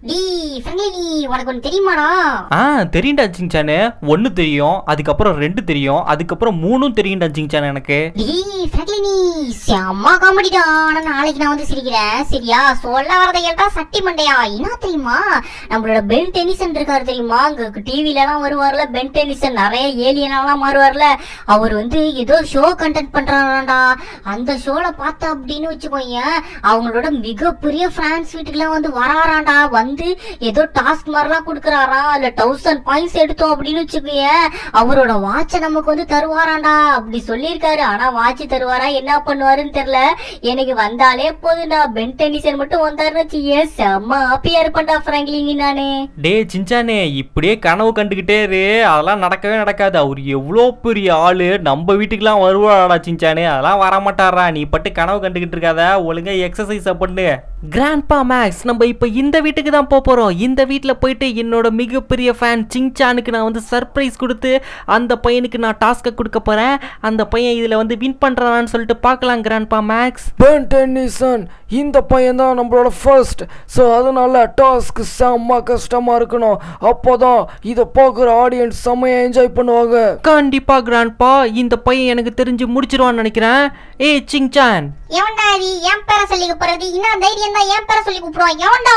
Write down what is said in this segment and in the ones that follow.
Tea friendly உனக்கு ஒன்று தெரியுமாடா ஆ தெரியும்டா சிங்சானு ஒன்று தெரியும் அதுக்கப்புறம் ரெண்டு தெரியும் அதுக்கப்புறம் மூணும் தெரியும்டா சிங்சான் எனக்கு டீ ஃப்ரெண்ட்லி செம்ம காமெடிடா ஆனா நாளைக்கு நான் வந்து சிரிக்கிறேன் சரியா சொல்ல வரதை கேட்டா சட்டி மண்டையா என்ன தெரியுமா நம்மளோட பென் டென்னிசன் இருக்காரு தெரியுமா அங்க டிவில எல்லாம் வருவார்ல பென் டென்னிசன் நிறைய ஏலியனாலாம் மாறுவார்ல அவர் வந்து ஏதோ ஷோ கண்டென்ட் பண்றாராண்டா அந்த ஷோல பார்த்த அப்படின்னு வச்சுக்கோங்க அவங்களோட மிகப்பெரிய பிரான்ஸ் வீட்டுக்குலாம் வந்து வராராண்டா வந்து ஏதோ டாஸ்க் மாதிரிலாம் கொடுக்குறாரா இல்ல தௌசண்ட் பாயிண்ட்ஸ் எடுத்தோம் அப்படின்னு வச்சுக்கோங்க அவரோட வாட்சை நமக்கு வந்து தருவாராண்டா அப்படி சொல்லியிருக்காரு ஆனா வாட்ச் தருவாரா என்ன பண்ணுவாருன்னு தெரியல எனக்கு வந்தாலே போதும்டா பென் டென்னிசன் மட்டும் வந்தாருன்னு வச்சுக்கே செம்ம ஹாப்பியா இருப்பேன்டா ஃப்ராங்க்லின் நானே டே சிஞ்சானே இப்படியே கனவு கண்டுக்கிட்டே இரு அதெல்லாம் நடக்கவே நடக்காது அவர் எவ்வளோ பெரிய ஆளு நம்ம வீட்டுக்குலாம் வருவாடா சிஞ்சானே அதெல்லாம் வரமாட்டாரா நீ பட்டு கனவு கண்டுக்கிட்டு இருக்காத ஒழுங்கா எக்ஸசைஸை பண்ணு கிராண்ட்பா மேக்ஸ் நம்ம இப்போ இந்த வீட்டுக்கு தான் போக போகிறோம் இந்த வீட்டில் போயிட்டு என்னோட மிகப்பெரிய ஃபேன் சிங்சானுக்கு நான் வந்து சர்ப்ரைஸ் கொடுத்து அந்த பையனுக்கு நான் டாஸ்க்கை கொடுக்க போகிறேன் அந்த பையன் இதில் வந்து வின் பண்ணுறானான்னு சொல்லிட்டு பார்க்கலாம் கிராண்ட்பா மேக்ஸ் பென் டென்னிசன் இந்த பையன் தான் நம்மளோட ஃபர்ஸ்ட் ஸோ அதனால டாஸ்க் செம்ம கஷ்டமாக இருக்கணும் அப்போ தான் இதை பார்க்குற ஆடியன்ஸ் செம்மையாக என்ஜாய் பண்ணுவாங்க கண்டிப்பா கிராண்ட்பா இந்த பையன் எனக்கு தெரிஞ்சு முடிச்சிருவான்னு நினைக்கிறேன் ஏய் சிங்சான் எவன்டா அது என் பேரை சொல்லி கூப்பிடுறது இன்னும் தைரியம் தான் என் பேரை சொல்லி கூப்பிடுவான் எவன்டா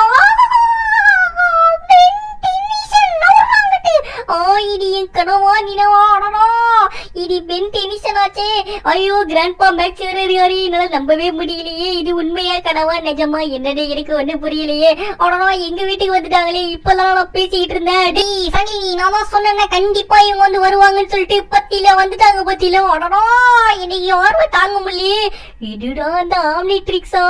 இடி என் கனவா நினவா அடடா இடி பென் டென்னிஷன் ஆச்சே ஐயோ கிராண்ட்பா மேக்ஸ் வேறாரு என்னால நம்பவே முடியலையே இது உண்மையா கனவா நிஜமா என்னடே எனக்கு ஒண்ணும் புரியலையே அடடா எங்க வீட்டுக்கு வந்துட்டாங்களே இப்பெல்லாம் நான் பேசிக்கிட்டு இருந்தேன் டேய் ஃபனி நான் தான் சொன்னேன் கண்டிப்பா இவங்க வந்து வருவாங்கன்னு சொல்லிட்டு பத்தியில வந்துட்டாங்க பத்தியில அடடா எனக்கு ஆர்வம் தாங்க முடியலையே இதுடா அந்த ஆம்னி ட்ரிக்ஸா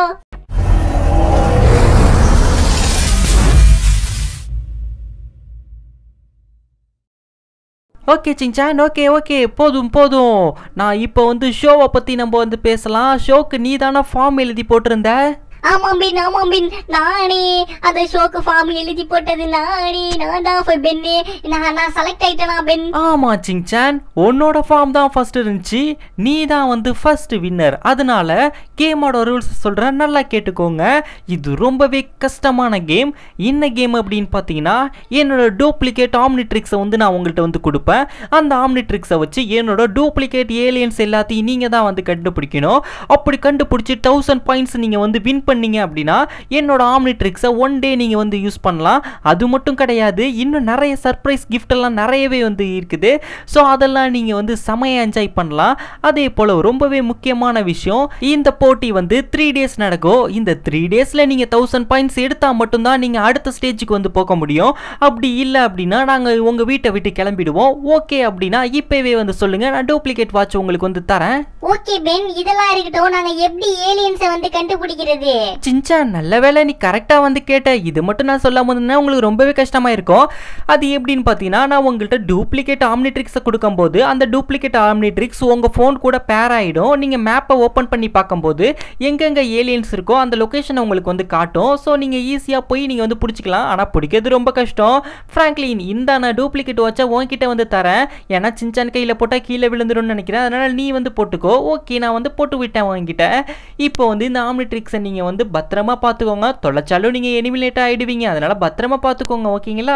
ஓகே சிங்சான் ஓகே ஓகே போதும் போதும் நான் இப்போ வந்து ஷோவை பற்றி நம்ம வந்து பேசலாம் ஷோக்கு நீ தானே ஃபார்ம் எழுதி போட்டிருந்த ஆமாம் பின் ஆமாம் பின் நானே அந்த ஷோக்கு ஃபார்ம் எழுதி போட்டது நானே நான் தான் for பென்னு நான் நான் செலக்ட் ஆயிட்டேனா பென் ஆமாம் சிங்சான் உன்னோட ஃபார்ம் தான் ஃபர்ஸ்ட் இருந்துச்சு நீ தான் வந்து ஃபர்ஸ்ட் வின்னர் அதனால கேமோட ரூல்ஸ் சொல்கிறேன் நல்லா கேட்டுக்கோங்க இது ரொம்பவே கஷ்டமான கேம் என்ன கேம் அப்படின்னு பார்த்தீங்கன்னா என்னோட டூப்ளிகேட் ஆம்னிட்ரிக்ஸை வந்து நான் உங்கள்கிட்ட வந்து கொடுப்பேன் அந்த ஆம்னிட்ரிக்ஸை வச்சு என்னோட டூப்ளிகேட் ஏலியன்ஸ் எல்லாத்தையும் நீங்கள் தான் வந்து கண்டுபிடிக்கணும் அப்படி கண்டுபிடிச்சி தௌசண்ட் பாயிண்ட்ஸ் நீங்கள் வந்து வின் பண்ணீங்க அப்படின்னா என்னோட ஆம்னிட்ரிக்ஸை ஒன் டே நீங்கள் வந்து யூஸ் பண்ணலாம் அது மட்டும் கிடையாது இன்னும் நிறைய சர்ப்ரைஸ் gift எல்லாம் நிறையவே வந்து இருக்குது ஸோ அதெல்லாம் நீங்கள் வந்து செமையாக என்ஜாய் பண்ணலாம் அதே போல் ரொம்பவே முக்கியமான விஷயம் இந்த போட்டி வந்து த்ரீ டேஸ் நடக்கும் இந்த த்ரீ டேஸில் நீங்கள் தௌசண்ட் பாயிண்ட்ஸ் எடுத்தால் மட்டும்தான் நீங்கள் அடுத்த ஸ்டேஜுக்கு வந்து போக முடியும் அப்படி இல்லை அப்படின்னா நாங்கள் உங்கள் வீட்டை விட்டு கிளம்பிடுவோம் ஓகே அப்படின்னா இப்போவே வந்து சொல்லுங்கள் நான் டூப்ளிகேட் வாட்ச் உங்களுக்கு வந்து தரேன் ஓகே பென் இதெல்லாம் இருக்கட்டும் நாங்க எப்படி ஏலியன்ஸை வந்து கண்டுபிடிக்கிறது சிஞ்சா நல்ல வேளை நீ கரெக்டாக வந்து கேட்ட இது மட்டும் நான் சொல்லாம இருந்தேன்னா உங்களுக்கு ரொம்பவே கஷ்டமாக இருக்கும் அது எப்படின்னு பார்த்தீங்கன்னா நான் உங்கள்கிட்ட டூப்ளிகேட் ஆம்னிட்ரிக்ஸை கொடுக்கும்போது அந்த டூப்ளிகேட் ஆம்னிட்ரிக்ஸ் உங்கள் ஃபோன் கூட பேர் ஆகிடும் நீங்கள் மேப்பை ஓப்பன் பண்ணி பார்க்கும்போது எங்கெங்கே ஏலியன்ஸ் இருக்கோ அந்த லொக்கேஷனை உங்களுக்கு வந்து காட்டும் ஸோ நீங்கள் ஈஸியாக போய் நீங்கள் வந்து பிடிச்சிக்கலாம் ஆனால் பிடிக்கிறது ரொம்ப கஷ்டம் ஃப்ராங்க்லின் இந்த நான் டூப்ளிகேட் வச்சா உன்கிட்ட வந்து தரேன் ஏன்னா சின்சான் கையில் போட்டால் கீழே விழுந்துரும்னு நினைக்கிறேன் அதனால் நீ வந்து போட்டுக்கோ ஓகே நான் வந்து போட்டு விட்டேன் உன்கிட்ட இப்போ வந்து இந்த ஆம்னிட்ரிக்ஸை நீங்கள் வந்து பத்திரமா பார்த்துக்கோங்க தொலைச்சாலும் நீங்கள் எனிமிலேட் ஆகிடுவீங்க அதனால் பத்திரமா பார்த்துக்கோங்க ஓகேங்களா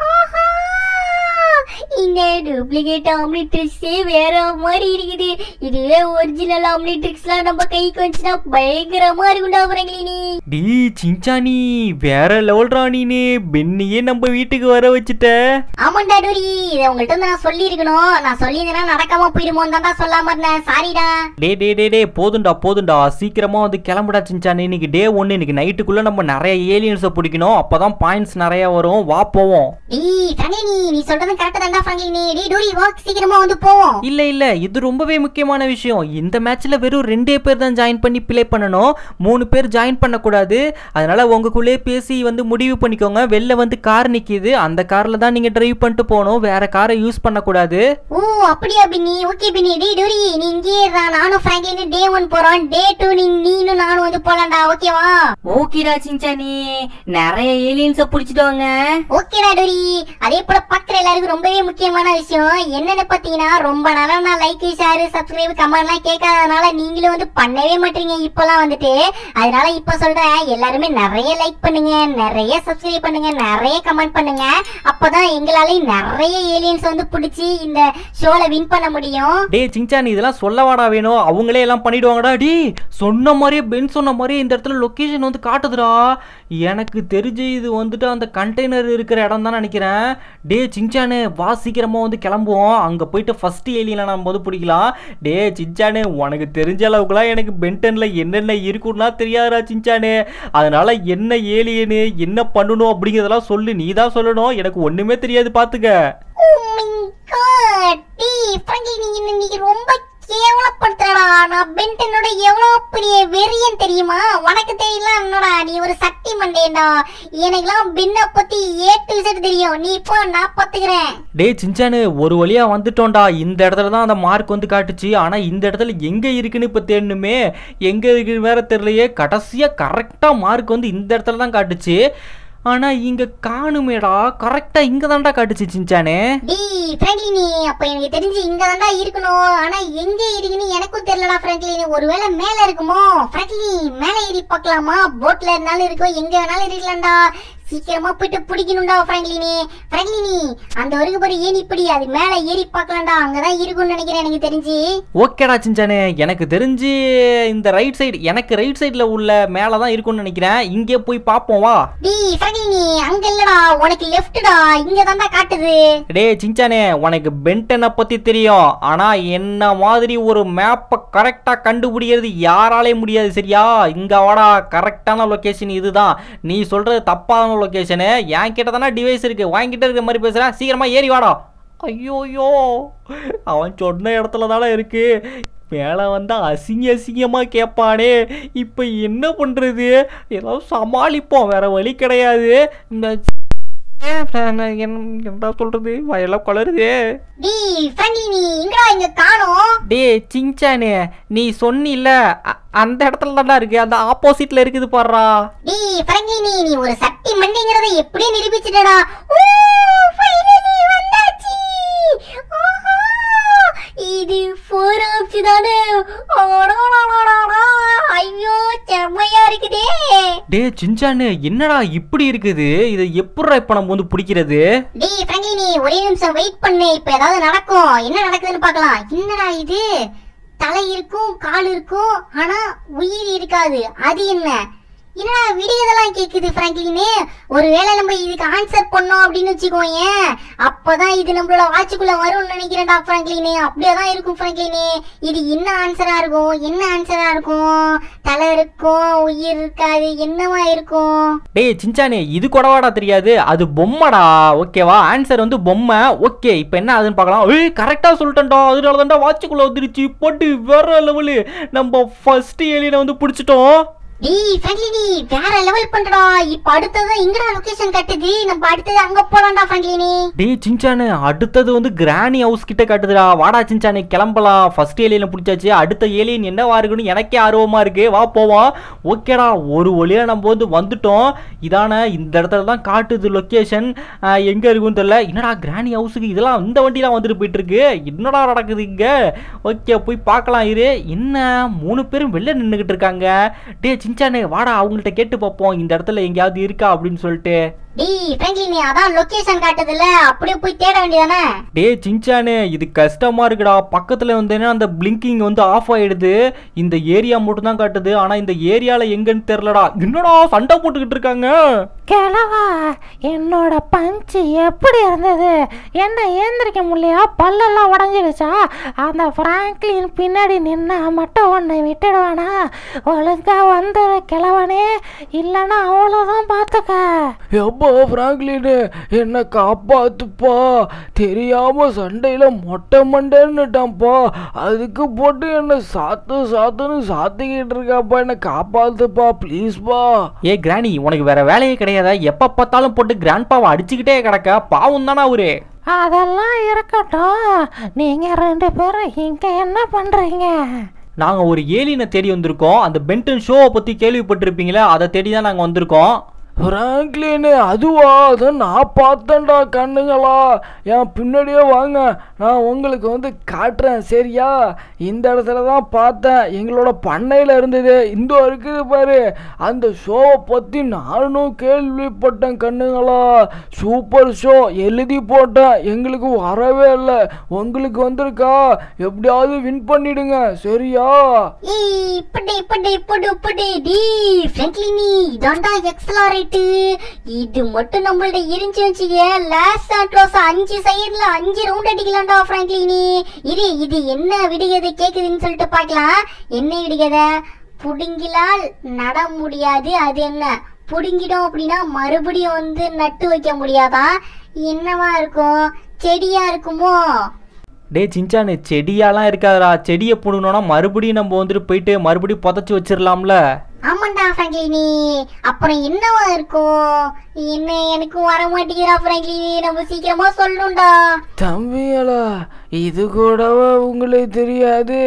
இந்த டூப்ளிகேட் ஆம்னிட்ரிக்ஸே வேற மாதிரி இருக்குது இதுவே ஒரிஜினல் ஆம்னிட்ரிக்ஸ்லாம் நம்ம கைக்கு வந்துச்சுன்னா பயங்கரமா இருக்கும்டா ஃப்ராங்க்லினி டீ சிஞ்சானி வேற லெவல் ராணினே பென்னியே நம்ம வீட்டுக்கு வர வச்சுட்ட ஆமாண்டா டூரி இதை உங்கள்கிட்ட வந்து நான் சொல்லியிருக்கணும் நான் சொல்லியிருந்தேன்னா நடக்காம போயிடுமோன்னு தான் சொல்லாம இருந்தேன் சாரிடா டே டே டே டே போதும்டா போதும்டா சீக்கிரமா வந்து கிளம்புடா சிஞ்சானி இன்னைக்கு டே ஒன்று இன்னைக்கு நைட்டுக்குள்ள நம்ம நிறைய ஏலியன்ஸை பிடிக்கணும் அப்பதான் பாயிண்ட்ஸ் நிறைய வரும் வா போவோம் டேய் ஃப்ராங்க்லினி நீ சொல்றது கரெக்ட் தான்டா ஃப்ராங்க்லினி டேய் டூரி வா சீக்கிரமா வந்து போவோம் இல்ல இல்ல இது ரொம்பவே முக்கியமான விஷயம் இந்த மேட்ச்ல வெறும் ரெண்டே பேர் தான் ஜாயின் பண்ணி ப்ளே பண்ணணும் மூணு பேர் ஜாயின் பண்ணக்கூடாது அதனால உங்களுக்குள்ளே பேசி வந்து முடிவு பண்ணிக்கோங்க வெளில வந்து கார் நிக்குது அந்த கார்ல தான் நீங்க டிரைவ் பண்ணிட்டு போகணும் வேற காரை யூஸ் பண்ணக்கூடாது ஓ அப்படியா பின்னி ஓகே பின்னி டேய் டூரி நீ இங்கேயே இருடா நானும் ஃப்ராங்க்லின் டே ஒன் போறோம் டே டூ நீ நீனும் நானும் வந்து போலாம்டா ஓகேவா ஓகேடா சிஞ்சானி நிறைய ஏலியன்ஸ புடிச்சிட்டு வாங்க ஓகேடா டூரி அதே போல பக்கத்துல எல்லாருக்கும் ரொம்பவே முக்கியமான முக்கியமான விஷயம் என்னன்னு பாத்தீங்கன்னா ரொம்ப நாளா நான் லைக் ஷேர் சப்ஸ்கிரைப் கமெண்ட்லாம் கேட்காதனால நீங்களும் வந்து பண்ணவே மாட்டீங்க இப்பெல்லாம் வந்துட்டு அதனால இப்ப சொல்றேன் எல்லாருமே நிறைய லைக் பண்ணுங்க நிறைய சப்ஸ்கிரைப் பண்ணுங்க நிறைய கமெண்ட் பண்ணுங்க அப்பதான் எங்களாலையும் நிறைய ஏலியன்ஸ் வந்து பிடிச்சி இந்த ஷோல வின் பண்ண முடியும் டேய் சிங்சான் இதெல்லாம் சொல்லவாடா வேணும் அவங்களே எல்லாம் பண்ணிடுவாங்கடா டி சொன்ன மாதிரியே பென் சொன்ன மாதிரியே இந்த இடத்துல லொக்கேஷன் வந்து காட்டுதுடா எனக்கு தெரிஞ்சு இது வந்துட்டு அந்த கண்டெய்னர் இருக்கிற இடம் தான் நினைக்கிறேன் டே சிங்சானு வா சீக்கிரமா வந்து கிளம்புவோம் அங்கே போயிட்டு ஃபர்ஸ்ட் ஏலியனை நம்ம வந்து பிடிக்கலாம் டே சிங்சானு உனக்கு தெரிஞ்ச அளவுக்குலாம் எனக்கு பென்டன்ல என்னென்ன இருக்குன்னா தெரியாதுடா சிங்சானு அதனால என்ன ஏலியனு என்ன பண்ணணும் அப்படிங்கிறதெல்லாம் சொல்லு நீ தான் சொல்லணும் எனக்கு ஒண்ணுமே தெரியாது பாத்துக்க Oh my God. டேய், ஃப்ராங்க்லின், நீ என்ன இன்னைக்கு ரொம்ப கேவலப்படுத்துறடா நான் பென்டனோட எவ்வளவு பெரிய வெறியன் தெரியுமா உனக்கு தெரியல என்னடா நீ ஒரு சக்தி மண்டேண்டா எனக்குலாம் பென்ன பத்தி ஏ டு Z தெரியும் நீ இப்போ நான் பாத்துக்கிறேன் டேய் சிஞ்சானு ஒரு வழியா வந்துட்டோம்டா இந்த இடத்துல தான் அந்த மார்க் வந்து காட்டுச்சு ஆனா இந்த இடத்துல எங்க இருக்குன்னு இப்ப தேடணுமே எங்க இருக்குன்னு வேற தெரியலையே கடைசியா கரெக்டா மார்க் வந்து இந்த இடத்துல தான் காட்டுச்சு ஆனா இங்க காணுமேடா கரெக்டா இங்க தான்டா காட்டுச்சு சிஞ்சானே டேய் ஃப்ராங்க்லின் நீ அப்ப எனக்கு தெரிஞ்சு இங்க தான்டா இருக்கணும் ஆனா எங்க இருக்குன்னு எனக்கும் தெரியலடா ஃப்ராங்க்லின் ஒருவேளை மேல இருக்குமோ ஃப்ராங்க்லின் மேல ஏறி பார்க்கலாமா போட்ல இருந்தாலும் இருக்கும் எங்க வேணாலும் இருக்கலாம்டா சீக்கிரமா போயிட்டு பிடிக்கணும்டா ஃப்ராங்க்லினி ஃப்ராங்க்லினி அந்த வரைக்கும் பாரு ஏறி பிடி அது மேல ஏறி பார்க்கலாம்டா அங்கதான் இருக்கும்னு நினைக்கிறேன் எனக்கு தெரிஞ்சு ஓகேடா சிஞ்சானே எனக்கு தெரிஞ்சு இந்த ரைட் சைடு எனக்கு ரைட் சைடுல உள்ள மேல தான் இருக்கும்னு நினைக்கிறேன் இங்கே போய் பார்ப்போம் வா டேய் ஃப்ராங்க்லினி அங்க இல்லடா உனக்கு லெஃப்ட்டா இங்க தான்டா காட்டுது டேய் சிஞ்சானே உனக்கு பென்டனை பத்தி தெரியும் ஆனா என்ன மாதிரி ஒரு மேப்பை கரெக்டா கண்டுபிடிக்கிறது யாராலே முடியாது சரியா இங்க வாடா கரெக்டான லொகேஷன் இதுதான் நீ சொல்றது தப்பான லொகேஷனு என் கிட்ட தானே டிவைஸ் இருக்கு வாங்கிட்ட இருக்கிற மாதிரி பேசுற சீக்கிரமா ஏறி வாடா ஐயோயோ அவன் சொன்ன இடத்துல தானே இருக்கு மேலே வந்தா அசிங்க அசிங்கமா கேட்பானே இப்போ என்ன பண்றது ஏதாவது சமாளிப்போம் வேற வழி கிடையாது இந்த என்ன சொல்றது வயலாம் குளருதே டேய் ஃப்ராங்க்லினி எங்கடா இங்க காணோம் டே சிங்சானே நீ சொன்னில்ல அ- அந்த இடத்துல தான்டா இருக்கு அந்த ஆப்போசிட்ல இருக்குது பாடுறா டேய் ஃப்ராங்க்லினி நீ ஒரு சக்தி மண்டிங்கிறத எப்படியே நிரூபிச்சிட்டடா ஓ ஃபைனலி வந்தாச்சு ஆஹா இது ஃபோர் ஆப்ஸ் தானே அடடடடடடா. ஐயோ செம்மையா இருக்குதே டே சிஞ்சானு என்னடா இப்படி இருக்குது இதை எப்படிடா இப்ப நம்ம வந்து பிடிக்கிறது டேய் ஃப்ராங்க்லினி ஒரே நிமிஷம் வெயிட் பண்ணு இப்ப ஏதாவது நடக்கும் என்ன நடக்குதுன்னு பார்க்கலாம் என்னடா இது தலை இருக்கும் கால் இருக்கும் ஆனா உயிர் இருக்காது அது என்ன என்னடா விடியதெல்லாம் கேக்குது ஃப்ராங்க்லினு ஒருவேளை நம்ம இதுக்கு ஆன்சர் பண்ணோம் அப்படின்னு வச்சுக்கோயேன் அப்பதான் இது நம்மளோட வாட்சுக்குள்ள வரும்னு நினைக்கிறேன்டா ஃப்ராங்க்லினு அப்படியே தான் இருக்கும் ஃப்ராங்க்லினு இது என்ன ஆன்சரா இருக்கும் என்ன ஆன்சரா இருக்கும் தலை இருக்கும் உயிர் இருக்காது என்னவா இருக்கும் டேய் சிஞ்சானே இது கூடவாடா தெரியாது அது பொம்மைடா ஓகேவா ஆன்சர் வந்து பொம்மை ஓகே இப்போ என்ன ஆகுதுன்னு பார்க்கலாம் ஏய் கரெக்டாக சொல்லிட்டேன்டா அதனால தான்டா வாட்சுக்குள்ளே வந்துருச்சு போட்டு வேற லெவலு நம்ம ஃபர்ஸ்ட் ஏலியனை வந்து பிடிச்சிட்டோம் டேய் ஃப்ராங்க்லினி வேற லெவல் பண்றடா இப்ப அடுத்தது எங்கடா லொகேஷன் கட்டுது நம்ம அடுத்தது அங்க போலாம்டா ஃப்ராங்க்லினி டேய் சிஞ்சானு அடுத்தது வந்து கிராணி ஹவுஸ் கிட்ட காட்டுதுடா வாடா சிஞ்சானு கிளம்பலாம் ஃபர்ஸ்ட் ஏலியனை பிடிச்சாச்சு அடுத்த ஏலியன் என்னவா இருக்குன்னு எனக்கே ஆர்வமா இருக்கு வா போவோம் ஓகேடா ஒரு வழியா நம்ம வந்து வந்துட்டோம் இதான இந்த இடத்துல தான் காட்டுது லொக்கேஷன் எங்க இருக்குன்னு தெரியல என்னடா கிராணி ஹவுஸுக்கு இதெல்லாம் இந்த வண்டிலாம் வந்துட்டு போயிட்டு இருக்கு என்னடா நடக்குது இங்க ஓகே போய் பார்க்கலாம் இரு என்ன மூணு பேரும் வெளில நின்றுகிட்டு இருக்காங்க டே சிஞ்சானு வாடா அவங்கள்ட்ட கேட்டு பார்ப்போம் இந்த இடத்துல எங்கேயாவது இருக்கா அப்படின்னு சொல்லிட்டு டேய் ஃப்ராங்க்லினி அதான் லொகேஷன் காட்டுதுல அப்படியே போய் தேட வேண்டியதானே டே சிஞ்சானே இது கஷ்டமா இருக்குடா பக்கத்துல வந்தேன்னா அந்த பிளிங்கிங் வந்து ஆஃப் ஆயிடுது இந்த ஏரியா மட்டும் தான் காட்டுது ஆனா இந்த ஏரியால எங்கன்னு தெரியலடா என்னடா சண்டை போட்டுக்கிட்டு இருக்காங்க கிழவா என்னோட பஞ்சு எப்படி இருந்தது என்ன ஏந்திரிக்க முடியலையா பல்லெல்லாம் உடஞ்சிடுச்சா அந்த ஃப்ராங்க்லின் பின்னாடி நின்னா மட்டும் உன்னை விட்டுடுவானா ஒழுங்கா வந்துரு கிழவனே இல்லைன்னா அவ்வளோதான் பார்த்துக்க எப்பா ஃப்ராங்க்லின் என்ன காப்பாத்துப்பா தெரியாம சண்டையில மொட்டை மண்டேன்னுட்டான்ப்பா அதுக்கு போட்டு என்ன சாத்து சாத்துன்னு சாத்திக்கிட்டு இருக்காப்பா என்ன காப்பாத்துப்பா ப்ளீஸ்ப்பா ஏ கிராணி உனக்கு வேற வேலையே கிடையாதா எப்ப பார்த்தாலும் போட்டு கிராண்ட் பாவை அடிச்சுக்கிட்டே கிடக்க பாவம் தானே அவரு அதெல்லாம் இருக்கட்டும் நீங்கள் ரெண்டு பேரும் இங்கே என்ன பண்ணுறீங்க நாங்க ஒரு ஏலியனை தேடி வந்திருக்கோம் அந்த பென்டன் ஷோவை பத்தி கேள்விப்பட்டிருப்பீங்களே அதை தேடி தான் நாங்க வந்திருக்கோம் ஃப்ராங்க்லின் அதுவா அதை நான் பார்த்தேன்டா கண்ணுங்களா என் பின்னாடியே வாங்க நான் உங்களுக்கு வந்து காட்டுறேன் சரியா இந்த இடத்துல தான் பார்த்தேன் எங்களோட பண்ணையில் இருந்தது இந்த இருக்குது பாரு அந்த ஷோவை பற்றி நானும் கேள்விப்பட்டேன் கண்ணுங்களா சூப்பர் ஷோ எழுதி போட்டேன் எங்களுக்கு வரவே இல்லை உங்களுக்கு வந்திருக்கா எப்படியாவது வின் பண்ணிடுங்க சரியா ஏய் இப்படி இப்படி இப்படி இப்படி டி ஃப்ரெண்ட்லினி இதாண்டா எக்ஸலாரேட்டு இது மட்டும் நம்மள்ட்ட இருந்துச்சு வச்சுக்க லாஸ்ட் ஆட்ரோஸ் அஞ்சு சைடுல அஞ்சு ரவுண்ட் அடிக்கலாம்டா ஃப்ராங்க்லினி இது இது என்ன விடுகதை கேக்குதுன்னு சொல்லிட்டு பார்க்கலாம் என்ன விடுகதை புடுங்கிலால் நட முடியாது அது என்ன புடுங்கிடும் அப்படின்னா மறுபடியும் வந்து நட்டு வைக்க முடியாதா என்னவா இருக்கும் செடியா இருக்குமோ டேய் சிஞ்சானு செடியாலாம் இருக்காதுடா செடியை பிடுங்கணும்னா மறுபடியும் நம்ம வந்துட்டு போயிட்டு மறுபடியும் புதைச்சி வச்சிடலாம்ல ஆமாண்டா ஃப்ராங்க்லினி அப்புறம் என்னவா இருக்கும் என்ன எனக்கும் வர மாட்டேங்கிறா ஃப்ராங்க்லினி நம்ம சீக்கிரமா சொல்லணும்டா தம்பிகளா இது கூடவா உங்களுக்கு தெரியாது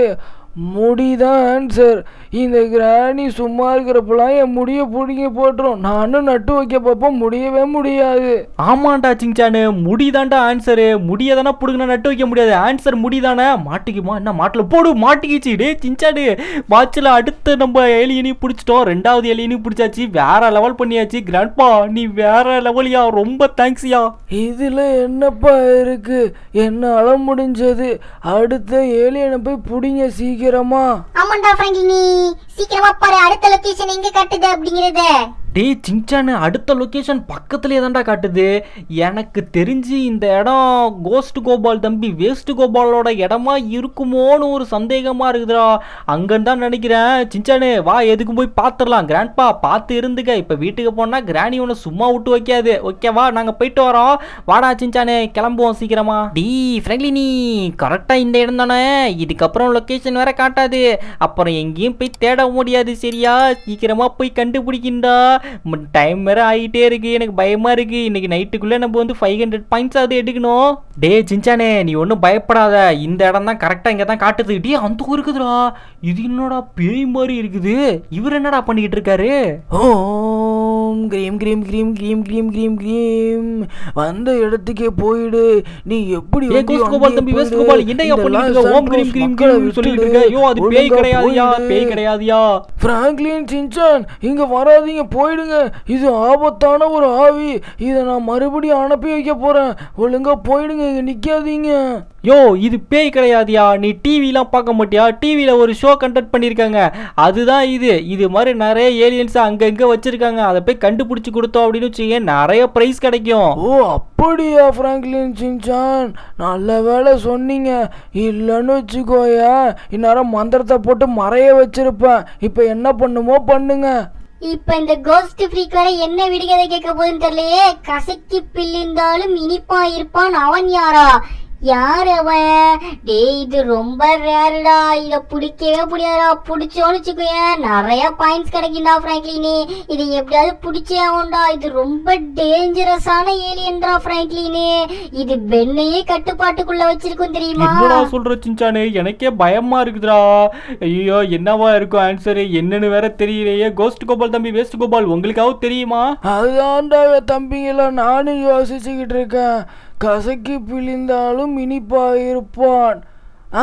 முடிதான் ஆன்சர் இந்த கிராணி சும்மா இருக்கிறப்பெல்லாம் என் முடியை பிடிங்கி போட்டுரும் நானும் நட்டு வைக்க பார்ப்போம் முடியவே முடியாது ஆமாண்டா சிங்சானு முடிதான்டா ஆன்சரு முடியை தானே பிடுங்கினா நட்டு வைக்க முடியாது ஆன்சர் முடிதானே மாட்டிக்குமா என்ன மாட்டில் போடு மாட்டிக்கிச்சு டே சிஞ்சானு வாட்சில் அடுத்து நம்ம ஏலியனையும் பிடிச்சிட்டோம் ரெண்டாவது ஏலியனையும் பிடிச்சாச்சு வேற லெவல் பண்ணியாச்சு கிராண்ட்பா நீ வேற லெவலியா ரொம்ப தேங்க்ஸ்யா இதில் என்னப்பா இருக்கு என்னால் முடிஞ்சது அடுத்த ஏலியனை போய் பிடிங்க சீக்கிரமா ஆமாண்டா ஃப்ராங்க்லினி சீக்கிரமா பாரு அடுத்த லொகேஷன் எங்க காட்டுது அப்படிங்கறத டேய் சிங்சானு அடுத்த லொக்கேஷன் பக்கத்துலேயே தான்டா காட்டுது எனக்கு தெரிஞ்சு இந்த இடம் கோஸ்ட் கோபால் தம்பி வேஸ்ட் கோபாலோட இடமா இருக்குமோன்னு ஒரு சந்தேகமா இருக்குதுடா அங்கன்னு தான் நினைக்கிறேன் சிஞ்சானு வா எதுக்கும் போய் பார்த்துடலாம் கிராண்ட்பா பார்த்து இருந்துக்க இப்போ வீட்டுக்கு போனால் கிராணி ஒன்று சும்மா விட்டு வைக்காது ஓகேவா நாங்கள் போயிட்டு வரோம் வாடா சிஞ்சானு கிளம்புவோம் சீக்கிரமா டீ ஃப்ரெண்ட்லி நீ கரெக்டாக இந்த இடம் தானே இதுக்கப்புறம் லொக்கேஷன் வேற காட்டாது அப்புறம் எங்கேயும் போய் தேட முடியாது சரியா சீக்கிரமா போய் கண்டுபிடிக்கிண்டா டைம் வேற ஆகிட்டே இருக்கு எனக்கு பயமா இருக்கு இன்னைக்கு நைட்டுக்குள்ள நம்ம வந்து ஃபைவ் ஹண்ட்ரட் பாயிண்ட்ஸ் ஆகுது எடுக்கணும் டே சிஞ்சானே நீ ஒன்றும் பயப்படாத இந்த இடம் தான் கரெக்டாக இங்கே தான் காட்டுது டே அந்த ஊர் இருக்குதுடா இது என்னடா பேய் மாதிரி இருக்குது இவர் என்னடா பண்ணிக்கிட்டு இருக்காரு ஓம் கிரீம் கிரீம் கிரீம் கிரீம் கிரீம் கிரீம் கிரீம் வந்த இடத்துக்கே போயிடு நீ எப்படி ஏ வந்தியோ கோஸ்ட் கோபால் அங்கேயே தம்பி வேஸ்ட் போயிடு. கோபால் என்னையா இந்த பண்ணிட்டு லாஸ் இருக்க ஓம் கிரீம் சாண்டோஸ் கிரீம் மக்களை கிரீம் சொல்லிட்டு விட்டுடு. இருக்க ஐயோ அது பேய் ஒழுங்கா கிடையாதுயா போயிடு. பேய் கிடையாதுயா பிராங்க்லின் சின்சான் இங்க வராதீங்க போயிடுங்க இது ஆபத்தான ஒரு ஆவி இதை நான் மறுபடியும் அனுப்பி வைக்க போறேன் ஒழுங்கா போயிடுங்க இங்க நிக்காதீங்க யோ இது பேய் கிடையாதுயா நீ டிவிலாம் பார்க்க மாட்டியா டிவியில் ஒரு ஷோ கண்டக்ட் பண்ணியிருக்காங்க அதுதான் இது இது மாதிரி நிறைய ஏலியன்ஸ் அங்கங்கே வச்சிருக்காங்க அதை போய் கண்டுபிடிச்சி கொடுத்தோம் அப்படின்னு வச்சுக்கோங்க நிறைய ப்ரைஸ் கிடைக்கும் ஓ அப்படியா பிராங்க்லின் சின்சான் நல்ல வேளை சொன்னீங்க இல்லைன்னு வச்சுக்கோயா இந்நேரம் மந்திரத்தை போட்டு மறைய வச்சிருப்பேன் இப்போ என்ன பண்ணுமோ பண்ணுங்க இப்ப இந்த கோஸ்ட் ஃப்ரீக் வர என்ன விடுகதை கேட்க போகுதுன்னு தெரியலையே கசக்கி பிழிந்தாலும் இனிப்பா இருப்பான் அவன் யாரா யார் அவன் டேய் இது ரொம்ப ரேருடா இத பிடிக்கவே முடியாதுடா பிடிச்சோன்னு வச்சுக்கோயேன் நிறைய பாயிண்ட்ஸ் கிடைக்கும்டா ஃப்ராங்க்லினே இதை எப்படியாவது பிடிச்சே ஆகும்டா இது ரொம்ப டேஞ்சரஸான ஏலியன்டா ஃப்ராங்க்லினே இது பெண்ணையே கட்டுப்பாட்டுக்குள்ள வச்சிருக்கும் தெரியுமா என்னடா சொல்ற சிஞ்சானு எனக்கே பயமா இருக்குதுடா ஐயோ என்னவா இருக்கும் ஆன்சரு என்னன்னு வேற தெரியலையே கோஸ்ட் கோபால் தம்பி வேஸ்ட் கோபால் உங்களுக்காவது தெரியுமா அதுதான்டா தம்பிங்களா நானும் யோசிச்சுக்கிட்டு இருக்கேன் கசக்கி பிழிந்தாலும் இனிப்பா இருப்பான் ஆ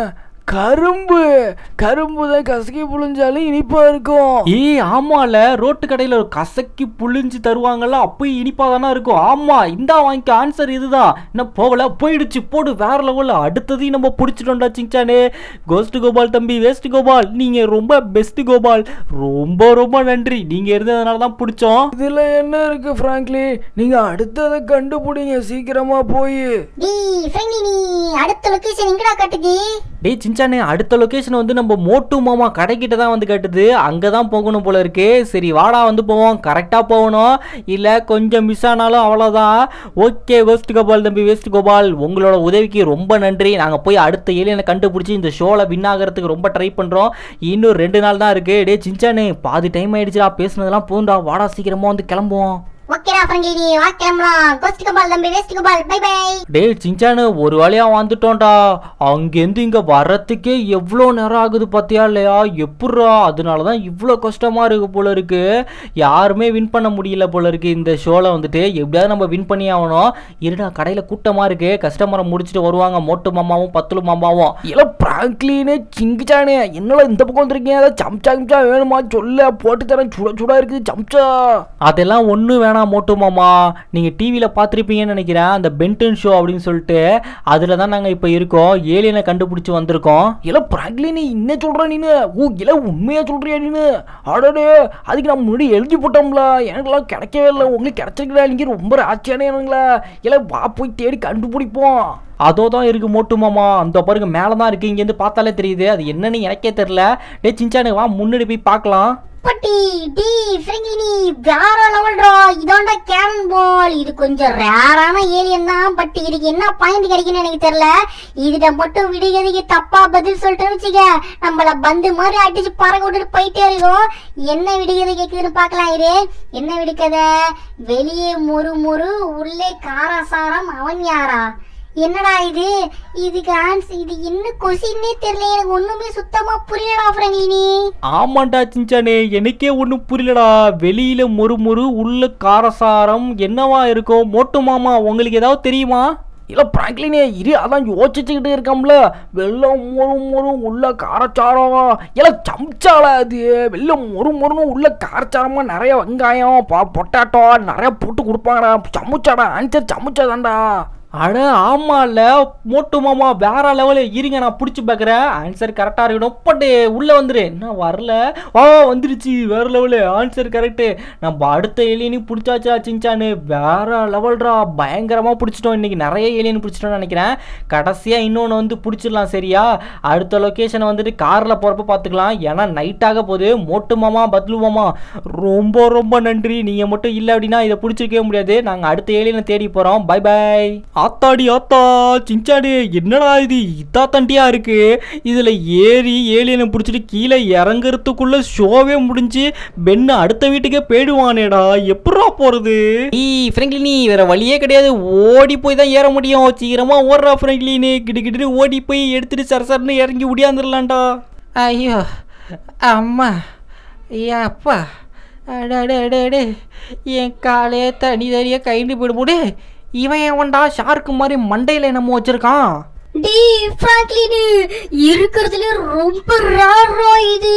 கரும்பு கரும்பு தான் கசக்கி புழிஞ்சாலும் இனிப்பா இருக்கும் ஏய் ஆமால ரோட்டு கடையில் ஒரு கசக்கி புளிஞ்சு தருவாங்கல்ல அப்பயும் இனிப்பா தானே இருக்கும் ஆமா இந்தா வாங்கிக்க ஆன்சர் இதுதான் என்ன போகல போயிடுச்சு போடு வேற லெவலில் அடுத்ததையும் நம்ம பிடிச்சிட்டோம்டா சிங்சானே கோஸ்ட் கோபால் தம்பி வேஸ்ட் கோபால் நீங்க ரொம்ப பெஸ்ட் கோபால் ரொம்ப ரொம்ப நன்றி நீங்க இருந்ததுனால தான் பிடிச்சோம் இதுல என்ன இருக்கு ஃப்ராங்க்லி நீங்க அடுத்ததை கண்டுபிடிங்க சீக்கிரமா போய் டேய் ஃப்ரெண்ட்லி நீ அடுத்த லொகேஷன் எங்கடா காட்டுது டேய் சிஞ்சானே அடுத்த லொகேஷன் வந்து நம்ம மோட்டு மாமா கடைக்கிட்ட தான் வந்து கட்டுது அங்கே தான் போகணும் போல இருக்கு சரி வாடா வந்து போவோம் கரெக்டாக போகணும் இல்லை கொஞ்சம் மிஸ் ஆனாலும் அவ்வளோதான் ஓகே வெஸ்ட் கோபால் தம்பி வெஸ்ட் கோபால் உங்களோட உதவிக்கு ரொம்ப நன்றி நாங்கள் போய் அடுத்த ஏலியனை கண்டுபிடிச்சி இந்த ஷோவில் வின் ஆகிறதுக்கு ரொம்ப ட்ரை பண்ணுறோம் இன்னும் ரெண்டு நாள் தான் இருக்குது டே சிஞ்சானே பாதி டைம் ஆயிடுச்சுடா பேசுனதெல்லாம் போதும்டா வாடா சீக்கிரமாக வந்து கிளம்புவோம் ஓகேடா ஃப்ரெண்ட்லி வா கிளம்பலாம் கோஸ்ட் கபால் தம்பி வேஸ்ட் கபால் பை பை டேய் சிஞ்சானு ஒரு வழியா வந்துட்டோம்டா அங்கேருந்து இங்க வர்றதுக்கே எவ்வளோ நேரம் ஆகுது பார்த்தியா இல்லையா எப்பட்றா அதனால தான் இவ்வளோ கஷ்டமா இருக்கு போல இருக்கு யாருமே வின் பண்ண முடியல போல இருக்கு இந்த ஷோவில் வந்துட்டு எப்படியாவது நம்ம வின் பண்ணி ஆகணும் இருடா கடையில் கூட்டமா இருக்கு கஸ்டமரை முடிச்சுட்டு வருவாங்க மோட்டு மாமாவும் பத்துலு மாமாவும் இல்ல பிராங்க்லினே சிங்கிச்சானே என்னடா இந்த பக்கம் வந்திருக்கீங்க ஏதாவது சம்சா கிம்சா வேணுமா சொல்ல போட்டு தரேன் சுட சுடா இருக்குது சம்சா அதெல்லாம் ஒன்றும் வேணாம் மோட்டு மாமா நீங்கள் டிவியில் பார்த்துருப்பீங்கன்னு நினைக்கிறேன் அந்த பென்டன் ஷோ அப்படின்னு சொல்லிட்டு அதில் தான் நாங்கள் இப்போ இருக்கோம் ஏலியனை கண்டுபிடிச்சி வந்திருக்கோம் இல்ல பிராங்க்லி நீ என்ன சொல்ற நீனு ஓ இல்ல உண்மையா சொல்றியா நீனு அடடே அதுக்கு நான் முன்னாடி எழுதி போட்டோம்ல எனக்குலாம் கிடைக்கவே இல்லை உங்களுக்கு கிடைச்சிருக்கா நீங்க ரொம்ப ஆச்சரியான எனங்களா இல்ல வா போய் தேடி கண்டுபிடிப்போம் அதோ தான் இருக்கு மோட்டு மாமா அந்த பாருங்க மேலே தான் இருக்கு இங்கேருந்து பார்த்தாலே தெரியுது அது என்னன்னு எனக்கே தெரில டே சிஞ்சானு வா முன்னாடி போய் பார்க்கலாம் பட்டி டி ஃப்ரெண்ட்லி வேற லெவல்ரா இதாண்டா கேனன் பால் இது கொஞ்சம் ரேரான ஏலியன் தான் பட் இதுக்கு என்ன பாயிண்ட் கிடைக்குன்னு எனக்கு தெரியல இதுல மட்டும் விடுகிறதுக்கு தப்பா பதில் சொல்லிட்டு வச்சுக்க நம்மள பந்து மாதிரி அடிச்சு பறக்க விட்டுட்டு போயிட்டே இருக்கோம் என்ன விடுகதை கேக்குதுன்னு பார்க்கலாம் இரு என்ன விடுக்கதை வெளியே முறு முறு உள்ளே காரசாரம் அவன் யாரா என்னடா இது இதுக்கு ஆன்சர் இது என்ன கொஸ்டின்னே தெரியல எனக்கு ஒண்ணுமே சுத்தமா புரியலடா ஃப்ரெண்ட்லி ஆமாண்டா சிஞ்சானே எனக்கே ஒன்றும் புரியலடா வெளியில மொறு மொறு உள்ள காரசாரம் என்னவா இருக்கும் மோட்டு மாமா உங்களுக்கு ஏதாவது தெரியுமா இல்ல பிராங்க்லினே இரு அதான் யோசிச்சுக்கிட்டு இருக்கோம்ல வெள்ளம் மொறு மொறு உள்ள காரச்சாரம் இல்ல சம்சால அது வெள்ளம் மொறு மொறுன்னு உள்ள காரச்சாரமா நிறைய வெங்காயம் ப- பொட்டாட்டோ நிறைய போட்டு கொடுப்பாங்கடா சமுச்சாடா ஆன்சர் சமுச்சா தான்டா அட ஆமால மோட்டு மாமா வேற லெவலு இருங்க நான் பிடிச்சி பார்க்குறேன் ஆன்சர் கரெக்டாக இருக்கணும் பட்டு உள்ளே வந்துரு என்ன வரல ஆ வந்துருச்சு வேற லெவலு ஆன்சர் கரெக்டு நம்ம அடுத்த ஏலியனையும் பிடிச்சாச்சா சிஞ்சானு வேற லெவல்ரா பயங்கரமாக பிடிச்சிட்டோம் இன்னைக்கு நிறைய ஏலியன் பிடிச்சிட்டோம்னு நினைக்கிறேன் கடைசியாக இன்னொன்று வந்து பிடிச்சிடலாம் சரியா அடுத்த லொக்கேஷனை வந்துட்டு காரில் போகிறப்ப பார்த்துக்கலாம் ஏன்னா நைட் ஆக போகுது மோட்டு மாமா பத்லு மாமா ரொம்ப ரொம்ப நன்றி நீங்கள் மட்டும் இல்லை அப்படின்னா இதை பிடிச்சிருக்கவே முடியாது நாங்கள் அடுத்த ஏலியனை தேடி போகிறோம் பை பை ஆத்தாடி ஆத்தா சிஞ்சாடி என்னடா இது இத்தா தண்டியா இருக்கு இதில் ஏறி ஏலியனை பிடிச்சிட்டு கீழே இறங்குறதுக்குள்ள ஷோவே முடிஞ்சு பெண்ணு அடுத்த வீட்டுக்கே போயிடுவானேடா எப்படா போகிறது ஈ ஃப்ரெங்க்லினி வேற வழியே கிடையாது ஓடி போய் தான் ஏற முடியும் சீக்கிரமா ஓடுறா ஃப்ரெங்க்லினி கிட்டு கிட்டு ஓடி போய் எடுத்துட்டு சரசரன்னு இறங்கி ஒடியாந்துடலாம்டா ஐயோ அம்மா அப்பா அடடே என் காலே தனி தனியாக கைண்டு போயிடுமுடு இவன் எவன்டா ஷார்க்கு மாதிரி மண்டையில் என்னமோ வச்சிருக்கான் டி ஃப்ராங்க்லின் இருக்கிறதுல ரொம்ப ரேரா இது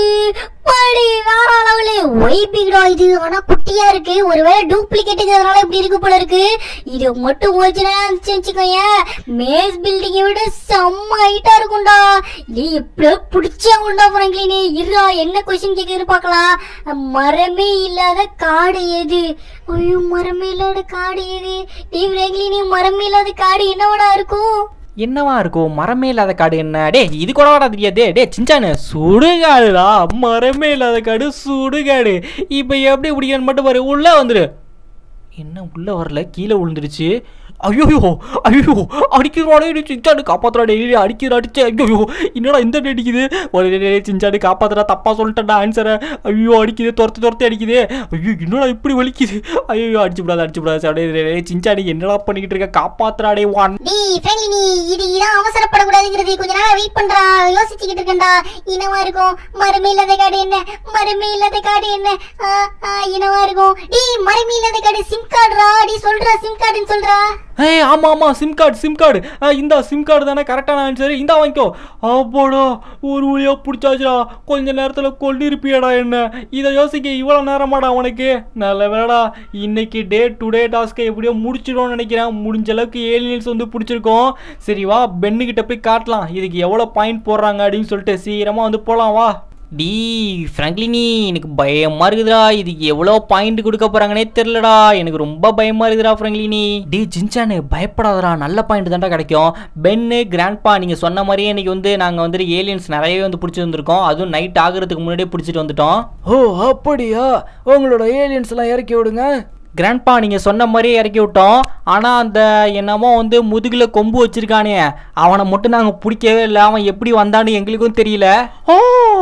படி வேற அளவுல ஒய்பிங்கடா இது ஆனா குட்டியா இருக்கு ஒருவேளை டூப்ளிகேட்டுங்கிறதுனால இப்படி இருக்கு போல இருக்கு இது மட்டும் ஓச்சுனா வச்சுக்கோயேன் மேஸ் பில்டிங்கை விட செம்ம ஹைட்டா இருக்கும்டா இது எப்படியோ பிடிச்சாங்கடா ஃப்ராங்க்லின் இருடா என்ன கொஸ்டின் கேக்குதுன்னு பார்க்கலாம் மரமே இல்லாத காடு எது ஐயோ மரமே இல்லாத காடு எது டி ஃப்ராங்க்லின் மரமே இல்லாத காடு என்னவடா இருக்கும் என்னவா இருக்கும் மரமே இல்லாத காடு என்ன டே இது கூட வாடா தெரியாது டே சிஞ்சானு சுடுகாடுடா மரமே இல்லாத காடு சுடுகாடு இப்போ எப்படி பிடிக்கன்னு மட்டும் பாரு உள்ள வந்துரு என்ன உள்ள வரல கீழே விழுந்துருச்சு ஐயோ ஐயோ அடிக்கிறாடே சிஞ்சாடு காப்பாத்துறாடே அடிக்கிற அடிச்சு ஐயோ என்னடா இந்த அடி அடிக்குது ஒரு டேய், டேய், சிஞ்சாடு காப்பாத்துறா தப்பா சொல்லிட்டேன்டா ஆன்சரை ஐயோ அடிக்குது துரத்து துரத்து அடிக்குது ஐயோ என்னடா இப்படி வலிக்குது ஐயோ அடிச்சு விடாது அடிச்சு விடாது அப்படியே டேய், டேய், சிஞ்சாடு என்னடா பண்ணிக்கிட்டு இருக்க காப்பாத்துறாடே ஒன் டேய் ஃப்ரெண்ட்லி நீ இது இதான் அவசரப்படக்கூடாதுங்கிறது கொஞ்ச நேரம் வெயிட் பண்றா யோசிச்சுக்கிட்டு இருக்கேன்டா இனவா இருக்கும் மரமே இல்லாத காடு என்ன மரமே இல்லாத காடு என்ன ஆ, ஆ, இனவா இருக்கும் டேய் மரமே இல்லாத காடு சிம் கார்டுடா டீ சொல்றா சிம் கார்டுன்னு சொல்றா ஏய் ஆமா ஆமா சிம் கார்டு சிம் கார்டு இந்தா சிம் கார்டு தானே கரெக்டான ஆன்சர் இந்தா வாங்கிக்கோ அப்போடா ஒரு வழியா பிடிச்சாச்சுடா கொஞ்ச நேரத்துல கொண்டிருப்பியடா என்ன இதை யோசிக்க இவ்வளவு நேரமாடா உனக்கு நல்ல வேடா இன்னைக்கு டே டு டே டாஸ்க்கை எப்படியோ முடிச்சிடும்னு நினைக்கிறேன் முடிஞ்ச அளவுக்கு ஏலியன்ஸ் வந்து பிடிச்சிருக்கோம் சரி வா பென்னு கிட்ட போய் காட்டலாம் இதுக்கு எவ்வளோ பாயிண்ட் போடுறாங்க அப்படின்னு சொல்லிட்டு சீக்கிரமா வந்து போலாம் வா டீ ஃப்ராங்க்லினி எனக்கு பயமா இருக்குதுடா இதுக்கு எவ்வளோ பாயிண்ட் கொடுக்க போறாங்கன்னே தெரிலடா எனக்கு ரொம்ப பயமா இருக்குதுடா ஃப்ராங்க்லினி டீ ஜின்சானு பயப்படாதடா நல்ல பாயிண்ட் தான்டா கிடைக்கும் பென்னு கிராண்ட்பா நீங்க சொன்ன மாதிரியே இன்னைக்கு வந்து நாங்க வந்துட்டு ஏலியன்ஸ் நிறையவே வந்து பிடிச்சி வந்திருக்கோம் அதுவும் நைட் ஆகுறதுக்கு முன்னாடியே பிடிச்சிட்டு வந்துட்டோம் ஓ அப்படியா உங்களோட ஏலியன்ஸ் எல்லாம் இறக்கி விடுங்க கிராண்ட்பா நீங்க சொன்ன மாதிரியே இறக்கி விட்டோம் ஆனா அந்த என்னமோ வந்து முதுகுல கொம்பு வச்சிருக்கானே அவனை மட்டும் நாங்க பிடிக்கவே இல்லை அவன் எப்படி வந்தான்னு எங்களுக்கும் தெரியல ஓ ஓ,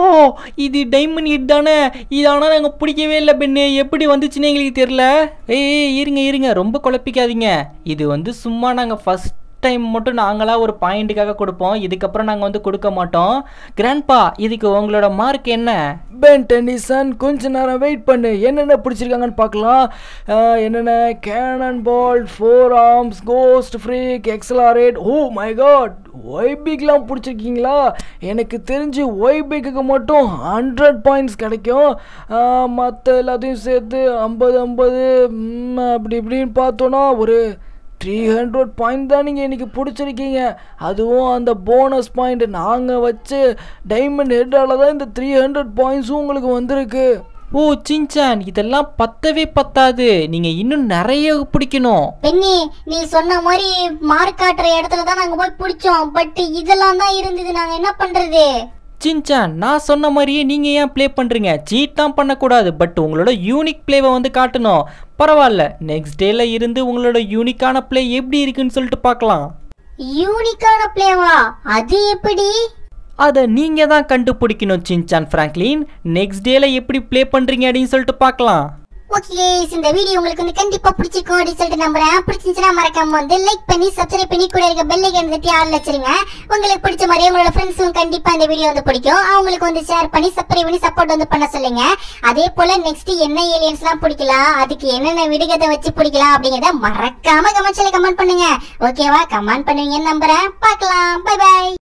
இது டைமண்ட் ஹிட் தானே இது ஆனால் நாங்கள் பிடிக்கவே இல்லை பெண்ணு எப்படி வந்துச்சுன்னு எங்களுக்கு தெரியல ஏய் ஏய், இருங்க இருங்க ரொம்ப குழப்பிக்காதீங்க இது வந்து சும்மா நாங்கள் ஃபஸ்ட் டைம் மட்டும் நாங்களாக ஒரு பாயிண்ட்டுக்காக கொடுப்போம் இதுக்கப்புறம் நாங்கள் வந்து கொடுக்க மாட்டோம் கிராண்ட்பா இதுக்கு உங்களோட மார்க் என்ன பென் டென்னிசன் கொஞ்ச நேரம் வெயிட் பண்ணு என்னென்ன பிடிச்சிருக்காங்கன்னு பார்க்கலாம் ஆஹ், என்னென்ன cannon ball four arms ghost freak accelerate oh my God ஒய்பிக்லாம் பிடிச்சிருக்கீங்களா எனக்கு தெரிஞ்சு ஒய்பிக்கு மட்டும் ஹண்ட்ரட் பாயிண்ட்ஸ் கிடைக்கும் மற்ற எல்லாத்தையும் சேர்த்து ஐம்பது ஐம்பது அப்படி இப்படின்னு பார்த்தோன்னா ஒரு த்ரீ ஹண்ட்ரட் பாயிண்ட் தான் நீங்கள் இன்றைக்கி பிடிச்சிருக்கீங்க அதுவும் அந்த போனஸ் பாயிண்ட் நாங்கள் வச்சு டைமண்ட் ஹெட்டால் தான் இந்த த்ரீ ஹண்ட்ரட் பாயிண்ட்ஸும் உங்களுக்கு வந்திருக்கு ஓ சின்சான் இதெல்லாம் பத்தவே பத்தாது நீங்கள் இன்னும் நிறைய பிடிக்கணும் பெண்ணி நீ சொன்ன மாதிரி மார்க் காட்டுற இடத்துல தான் நாங்க போய் பிடிச்சோம் பட் இதெல்லாம் தான் இருந்தது நாங்க என்ன பண்றது சின்சான் நான் சொன்ன மாதிரியே நீங்கள் ஏன் ப்ளே பண்ணுறீங்க சீட் தான் பண்ணக்கூடாது பட் உங்களோட யூனிக் ப்ளேவை வந்து காட்டணும் பரவாயில்ல நெக்ஸ்ட் டேல இருந்து உங்களோட யூனிக்கான ப்ளே எப்படி இருக்குன்னு சொல்லிட்டு பார்க்கலாம் யூனிக்கான பிளேவா அது எப்படி அதை நீங்கள் தான் கண்டுபிடிக்கணும் சின்சான் ஃப்ராங்க்லின் நெக்ஸ்ட் டேல எப்படி ப்ளே பண்ணுறீங்க அப்படின்னு சொல்லிட்டு பார்க்கலாம் ஓகே இந்த வீடியோ உங்களுக்கு வந்து கண்டிப்பா பிடிச்சிருக்கும் அப்படின்னு சொல்லிட்டு நம்புறேன் பிடிச்சிருந்துச்சுன்னா மறக்காம வந்து லைக் பண்ணி சப்ஸ்கிரைப் பண்ணி கூட இருக்க பெல் ஐக்கன் தட்டி ஆள் வச்சிருங்க உங்களுக்கு பிடிச்ச மாதிரி உங்களோட ஃப்ரெண்ட்ஸும் கண்டிப்பா இந்த வீடியோ வந்து பிடிக்கும் அவங்களுக்கு வந்து ஷேர் பண்ணி சப்ஸ்கிரைப் பண்ணி சப்போர்ட் வந்து பண்ண சொல்லுங்க அதே போல நெக்ஸ்ட் என்ன ஏலியன்ஸ்லாம் பிடிக்கலாம் அதுக்கு என்னென்ன விடுகதை வச்சு பிடிக்கலாம் அப்படிங்கறத மறக்காம கமெண்ட்ஸ்ல கமெண்ட் பண்ணுங்க ஓகேவா கமெண்ட் பண்ணுவீங்கன்னு நம்புறேன் பார்க்கலாம் பை பை